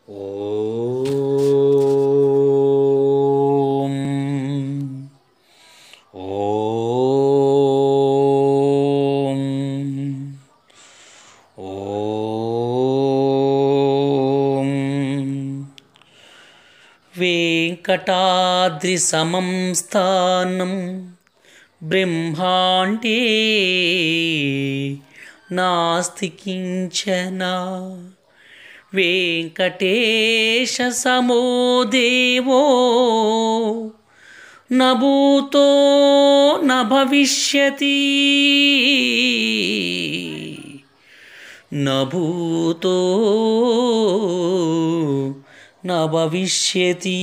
ఓం ఓం ఓం వెంకటాద్రి సమం స్థానం బ్రహ్మాండే నాస్తి కించన వెంకటేశ సమో దేవో నభూతో న భవిష్యతి నభూతో న భవిష్యతి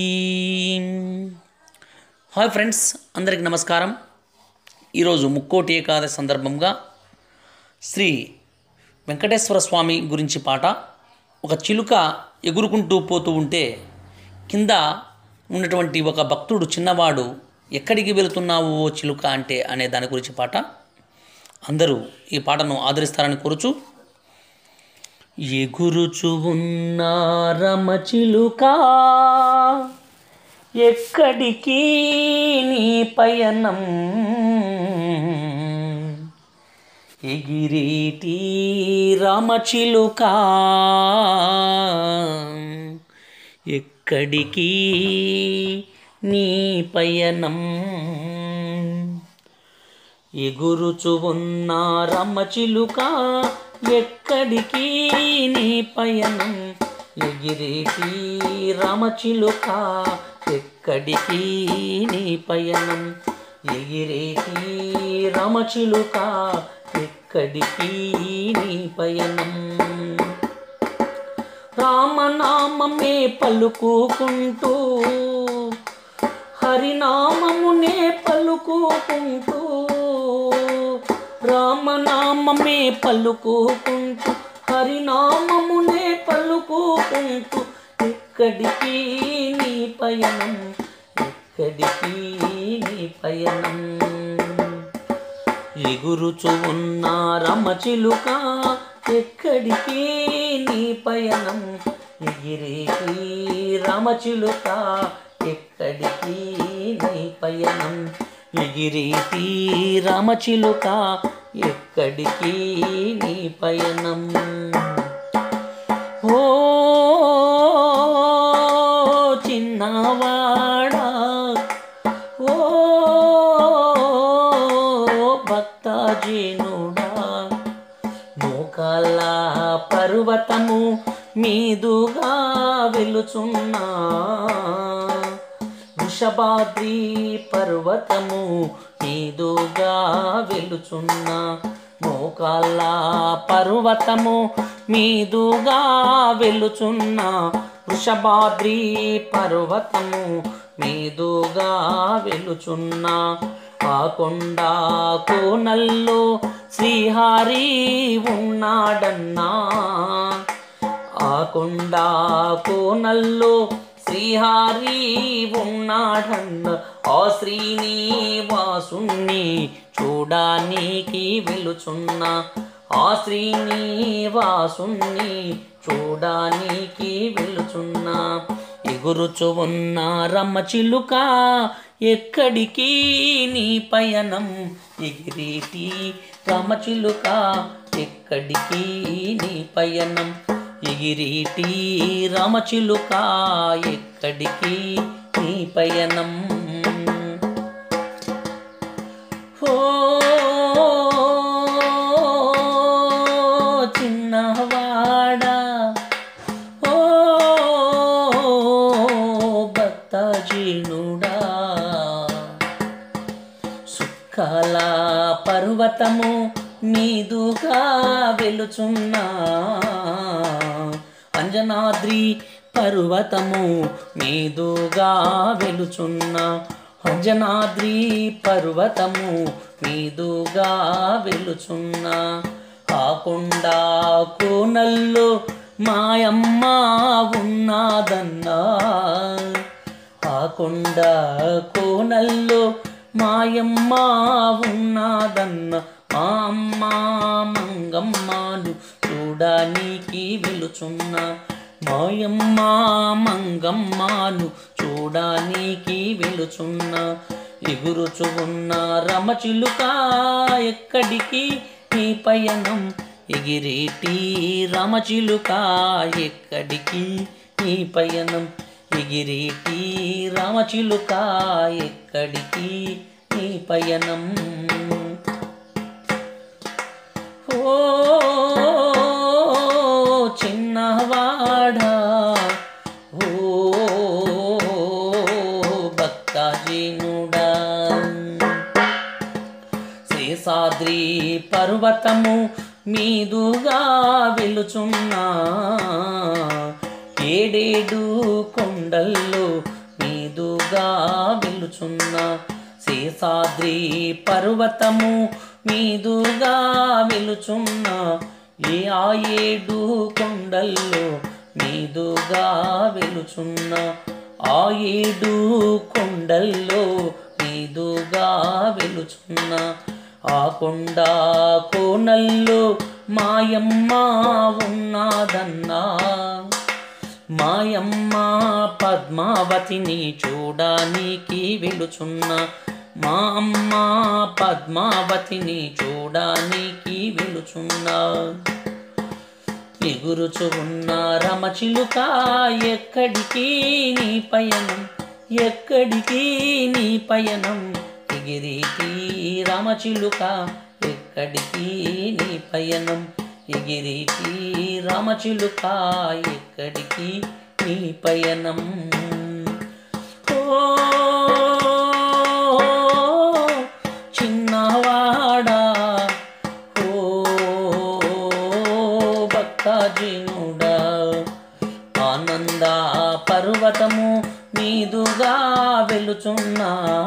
హాయ్ ఫ్రెండ్స్ అందరికి నమస్కారం ఈరోజు ముక్కోటి ఏకాదశి సందర్భంగా శ్రీ వెంకటేశ్వర స్వామి గురించి పాట ఒక చిలుక ఎగురుకుంటూ పోతూ ఉంటే కింద ఉన్నటువంటి ఒక భక్తుడు చిన్నవాడు ఎక్కడికి వెళుతున్నావు ఓ చిలుక అంటే అనే దాని గురించి పాట అందరూ ఈ పాటను ఆదరిస్తారని కోరుచు ఎగురుచు ఉన్న రమ చిలుక ఎక్కడికి నీ పయనం ఎగిరేటి రామచిలుక ఎక్కడికి నీ పయనం ఎగురుచు ఉన్న రమ్మచిలుక ఎక్కడికి నీ పయనం ఎగిరేటి రామచిలుక ఎక్కడికి నీ పయనం ఎగిరేటి రామచిలుక ఎక్కడికి నీ పయనం రామనామమే పలుకుకుంటూ హరినామమునే పలుకుకుంటూ రామనామమే పలుకుకుంటూ హరినామమునే పలుకుకుంటూ ఎక్కడికి నీ పయనం ఎక్కడికి నీ పయనం ఎగురుచు ఉన్న రమచిలుక ఎక్కడికి నీ పయనం ఎగిరేటి రామచిలుక ఎక్కడికి నీ పయనం ఎగిరేటి రామచిలుక ఎక్కడికి నీ పయనం ఓ చిన్నవాడా ఓ భక్తజనుడా మోకాళ్ళ పర్వతము మీదుగా వెలుచున్నా వృషభాద్రి పర్వతము మీదుగా వెలుచున్నా మోకాళ్ళ పర్వతము మీదుగా వెలుచున్నా వృషభాద్రి పర్వతము మీదుగా వెలుచున్నా ఆ కొండ కోనల్లో శ్రీహారి ఉన్నాడన్నా ఆ కొండ కోనల్లో శ్రీహారి ఉన్నాడన్న ఆ శ్రీనివాసుణ్ణి చూడానికి వెలుచున్నా ఆ శ్రీనివాసుణ్ణి చూడానికి వెలుచున్నా ఎగురుచు ఉన్న రమ్మ చిలుక ఎక్కడికి నీ పయనం ఎగిరేటి రామచిలుక ఎక్కడికి నీ పయనం ఎగిరేటి రామచిలుక ఎక్కడికి నీ పయనం ఓ చిన్నవాడా ఓ భక్తజీనుడా సుఖాల పర్వతము మీదుగా వెలుచున్నా అంజనాద్రి పర్వతము మీదుగా వెలుచున్నా అంజనాద్రి పర్వతము మీదుగా వెలుచున్నా ఆ కొండ కోనల్లో మాయమ్మ ఉన్నాదన్నా ఆ కొండ కోనల్లో మాయమ్మ ఉన్నాదన్న మా అమ్మ మంగమ్మను చూడడానికి వెలుచున్న మాయమ్మ మంగమ్మను చూడానికి వెలుచున్న ఎగురుచు ఉన్న రమచిలుక ఎక్కడికి నీ పయనం ఎగిరేటి రామచిలుక ఎక్కడికి నీ పయనం ఎగిరేటి రామచిలుక ఎక్కడికి నీ పయనం ఓ చిన్నవాడా ఓ భక్తజీనుడా శేషాద్రి పర్వతము మీదుగా వెలుచున్నా ఏడేడు కొండల్లో మీదుగా వెలుచున్నా శేషాద్రి పర్వతము మీదుగా వెలుచున్నా ఏ ఆ ఏడు కొండల్లో మీదుగా వెలుచున్నా ఆ ఏడు కొండల్లో మీదుగా వెలుచున్నా ఆ కొండ కోనల్లో మాయమ్మ ఉన్నాదన్నా మాయమ్మ పద్మావతిని చూడానికి వెలుచున్న మా అమ్మ పద్మావతిని చూడానికి వెలుచున్నా ఎగురుచు ఉన్న రమచిలుక ఎక్కడికి నీ పయనం ఎక్కడికి నీ పయనం ఎగిరికి రామచిలుక ఎక్కడికి నీ పయనం ఎగిరికి రామచిలుక ఎక్కడికి నీ పయనం ఓ చిన్నవాడా ఓ భక్తజనుడా ఆనంద పర్వతము మీదుగా వెలుచున్నా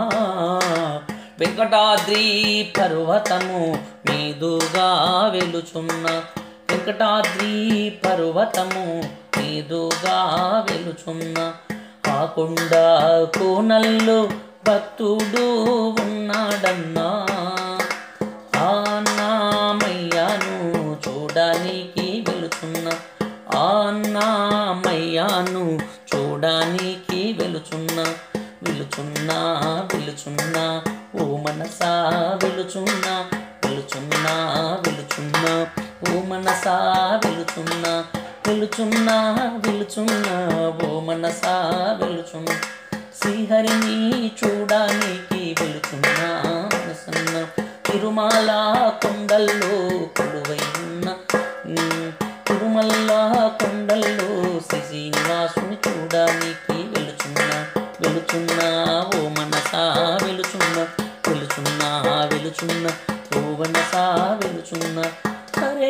వెంకటాద్రి పర్వతము మీదుగా వెలుచున్న వెంకటాద్రి పర్వతము మీదుగా వెలుచున్న ఆ కొండ కోనల్లో భక్తుడు ఉన్నాడన్నా ఆ నామయ్యను చూడడానికి వెలుచున్న ఆ నామయ్యను చూడడానికి వెలుచున్న వెలుచున్నా వెలుచున్నా ఓ మనసా వెలుచున్నా వెలుచున్నా వెలుచున్నా ఓ మనసా వెలుచున్నా వెలుచున్నా వెలుచున్నా ఓ మనసా వెలుచున్నా శ్రీహరిని చూడడానికి వెలుచున్నా మనసన్న తిరుమల కొండల్లో కొలువై ఉన్న ఉమ్, తిరుమల కొండల్లో శ్రీ శ్రీనివాసుని చూడడానికి వెలుచున్నా వెలుచున్నా ఓ మనసా వెలుచున్నా వెలుచున్నా వెలుచున్నా ఓ మనసా వెలుచున్నా హరే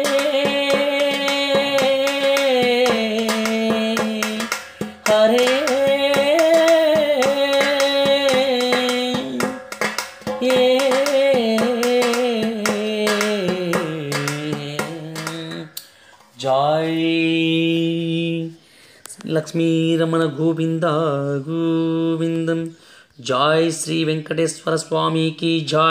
హరే జై లక్ష్మీ రమణ గోవింద గోవిందం జై శ్రీ వెంకటేశ్వర స్వామికి జై